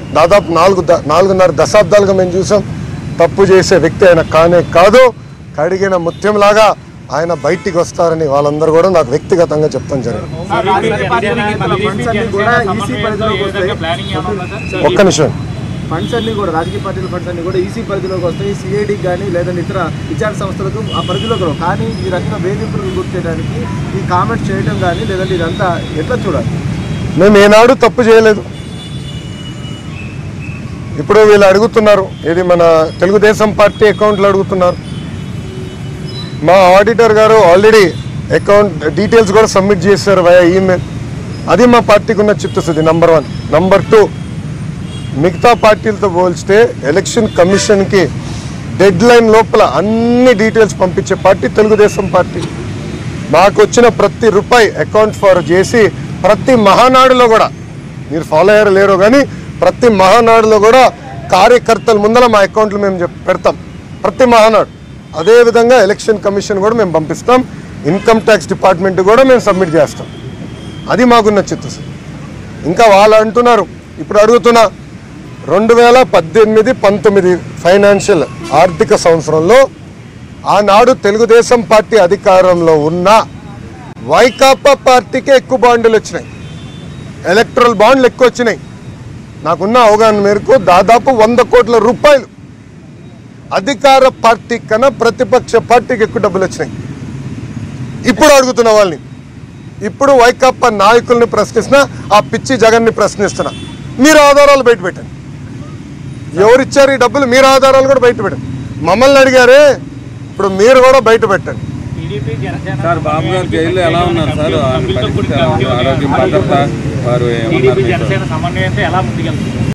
దాదాపు నాలుగు ద- నాలుగున్నర దశాబ్దాలుగా మేము చూసాం తప్పు చేసే వ్యక్తి ఆయన కానే కాదు కడిగిన ముత్యంలాగా ఆయన బయటికి వస్తారని వాళ్ళందరూ కూడా నాకు వ్యక్తిగతంగా చెప్తాం జరిగింది రాజకీయ పార్టీల నేతల ఫండ్స్ అన్ని కూడా ఈసీ పరిధిలోకి వస్తాయి ఒక్క నిమిషం ఫండ్స్ అన్ని కూడా రాజకీయ పార్టీల ఫండ్స్ అన్ని కూడా ఈసీ పరిధిలోకి వస్తాయి సిఐడికి కానీ లేదంటే ఇతర విచారణ సంస్థలకు ఆ పరిధిలోకి రావు కానీ ఈ రకంగా వేధింపులకు గుర్తు చేయడానికి ఈ కామెంట్స్ చేయడం కానీ లేదంటే ఇదంతా ఎట్లా చూడాలి మేము ఏనాడు తప్పు చేయలేదు ఇప్పుడు వీళ్ళు అడుగుతున్నారు ఇది మన తెలుగుదేశం పార్టీ అకౌంట్లు అడుగుతున్నారు మా ఆడిటర్ గారు ఆల్రెడీ అకౌంట్ డీటెయిల్స్ కూడా సబ్మిట్ చేశారు వయా ఈమెయిల్ అది మా పార్టీకి ఉన్న చిత్తశుద్ధి నంబర్ వన్ నంబర్ టూ మిగతా పార్టీలతో పోల్చితే ఎలక్షన్ కమిషన్కి డెడ్ లైన్ లోపల అన్ని డీటెయిల్స్ పంపించే పార్టీ తెలుగుదేశం పార్టీ మాకు వచ్చిన ప్రతి రూపాయి అకౌంట్ ఫర్ చేసి ప్రతి మహానాడులో కూడా మీరు ఫాలో అయ్యారో లేరో కానీ ప్రతి మహానాడులో కూడా కార్యకర్తల ముందర మా అకౌంట్లు మేము చెప్ పెడతాం ప్రతి మహానాడు అదేవిధంగా ఎలక్షన్ కమిషన్ కూడా మేము పంపిస్తాం ఇన్కమ్ ట్యాక్స్ డిపార్ట్మెంట్ కూడా మేము సబ్మిట్ చేస్తాం అది మాకున్న చిత్తశుద్ధి ఇంకా వాళ్ళు అంటున్నారు ఇప్పుడు అడుగుతున్నా రెండు వేల పద్దెనిమిది పంతొమ్మిది ఫైనాన్షియల్ ఆర్థిక సంవత్సరంలో ఆనాడు తెలుగుదేశం పార్టీ అధికారంలో ఉన్న వైకాపా పార్టీకే ఎక్కువ బాండ్లు వచ్చినాయి ఎలక్ట్రల్ బాండ్లు ఎక్కువ వచ్చినాయి నాకున్న అవగాహన మేరకు దాదాపు వంద కోట్ల రూపాయలు అధికార పార్టీ కన్నా ప్రతిపక్ష పార్టీకి ఎక్కువ డబ్బులు వచ్చినాయి ఇప్పుడు అడుగుతున్న వాళ్ళని ఇప్పుడు వైకాపా నాయకుల్ని ప్రశ్నిస్తున్నా ఆ పిచ్చి జగన్ని ప్రశ్నిస్తున్నా మీరు ఆధారాలు బయట పెట్టండి ఎవరిచ్చారు ఈ డబ్బులు మీరు ఆధారాలు కూడా బయట పెట్టండి మమ్మల్ని అడిగారే ఇప్పుడు మీరు కూడా బయట పెట్టండి టీడీపీ జనసేన సార్ బాబు గారు జైల్లో ఎలా ఉన్నారు సార్ ఆయన పరిస్థితి ఎలా ఉంది ఆరోగ్యం భద్రత వారు ఏమన్నారు టీడీపీ మీతో? జనసేన సమన్వయంతో ఎలా ముందుకెళ్తుంది